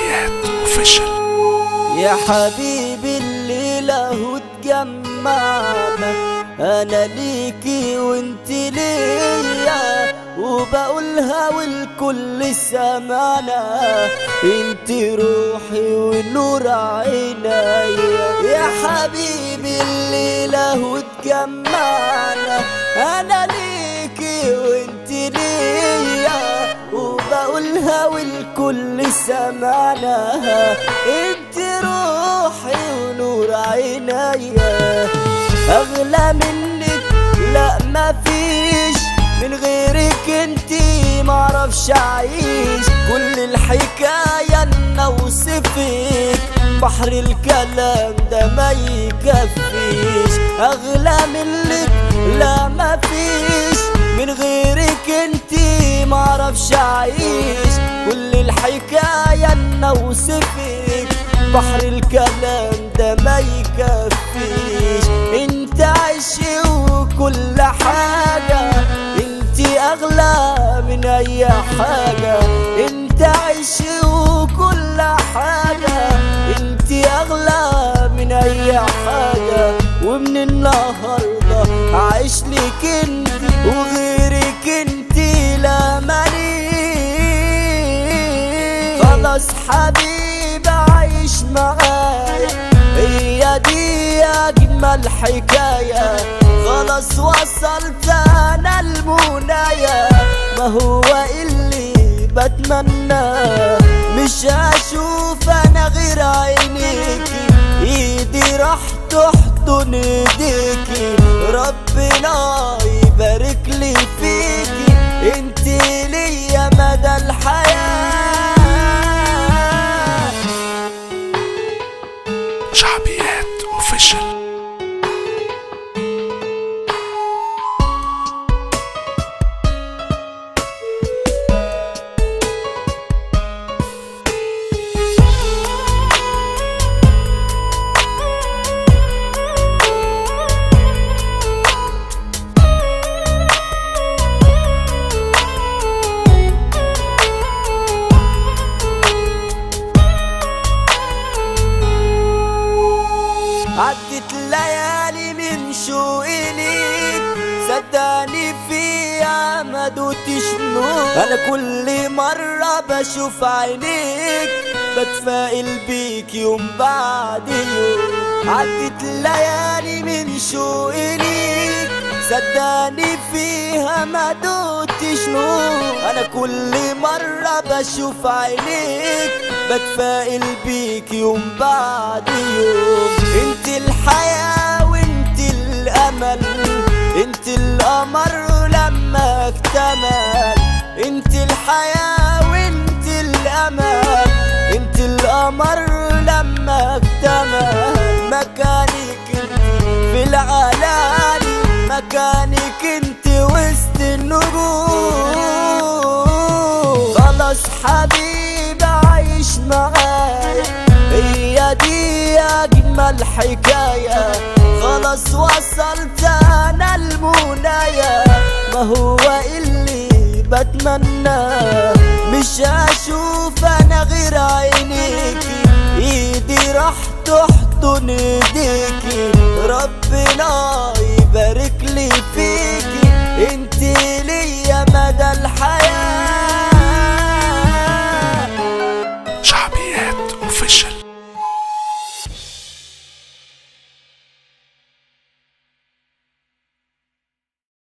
شعبيات اوفيشال يا حبيبي الليلة هو تجمعنا انا ليكي وانت ليا وبقولها والكل سمعنا انت روحي ونور عينيا يا حبيبي الليلة هو تجمعنا انا ليكي وانت ليا وبقولها والكل سمعناها انت روحي ونور عينيا اغلى منك لا مفيش من غيرك انتي معرفش اعيش كل الحكاية ان اوصفك بحر الكلام ده ما يكفيش اغلى منك لا مفيش من غيرك انتي معرفش اعيش كل الحكاية ان اوصفك بحر الكلام ده ما يكفيش انت عشي وكل حاجة انت اغلى من اي حاجة انت عشي وكل حاجة انت اغلى من اي حاجة ومن النهاردة عايش لك انت وغيرك انت لا مالي خلاص حبيبي عايش معايا هي دي اجمل حكاية خلاص وصلت انا المنايا ما هو اللي بتمنى مش هشوف انا غير عينيكي ايدي راح تحضن ايديكي ربنا يبارك لي فيكي انت ليا مدى الحياه شعبيات اوفيشال عدت ليالي من شوقي ليك صدقني فيها ما دوتش نور انا كل مرة بشوف عينيك بتفائل بيك يوم بعد يوم عدت ليالي من شوقي ليك صدقني فيها ما دوتش نور انا كل مرة بشوف عينيك بتفائل بيك يوم بعد يوم انت الحياة وانت الامل انت القمر لما اكتمل انت الحياة وانت الامل انت القمر لما اكتمل مكانك انت في العالم مكانك انت وسط النجوم خلاص حبيبي عايش معايا هي دي اجمل حكاية خلاص وصلت انا المنايا ما هو اللي بتمنى مش هشوف انا غير عينيكي ايدي راح تحضن ايديكي ربنا يبارك لي فيك